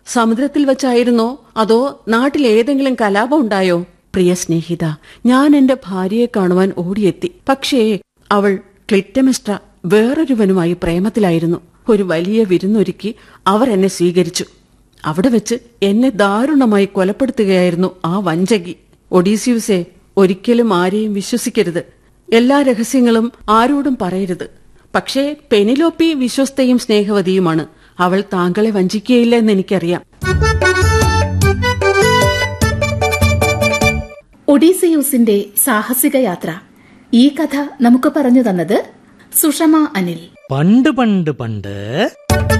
സമുദ്രത്തിൽ വെച്ചായിരുന്നോ അതോ നാട്ടിൽ ഏതെങ്കിലും കലാപം ഉണ്ടായോ പ്രിയ സ്നേഹിത ഞാൻ എന്റെ ഭാര്യയെ കാണുവാൻ ഓടിയെത്തി പക്ഷേ അവൾ ക്ലിറ്റമിസ്ട്ര വേറൊരുവനുമായി പ്രേമത്തിലായിരുന്നു ഒരു വലിയ വിരുന്നൊരുക്കി അവർ എന്നെ സ്വീകരിച്ചു അവിടെ വെച്ച് എന്നെ ദാരുണമായി കൊലപ്പെടുത്തുകയായിരുന്നു ആ വഞ്ചകി ഒഡീസ്യൂസെ ഒരിക്കലും ആരെയും വിശ്വസിക്കരുത് എല്ലാ രഹസ്യങ്ങളും ആരോടും പറയരുത് പക്ഷേ പെനിലോപ്പി വിശ്വസ്തയും സ്നേഹവതിയുമാണ് അവൾ താങ്കളെ വഞ്ചിക്കുകയില്ല എന്ന് എനിക്കറിയാം ഒഡീസിയൂസിന്റെ സാഹസിക യാത്ര ഈ കഥ നമുക്ക് പറഞ്ഞു തന്നത് സുഷമ അനിൽ പണ്ട് പണ്ട് പണ്ട്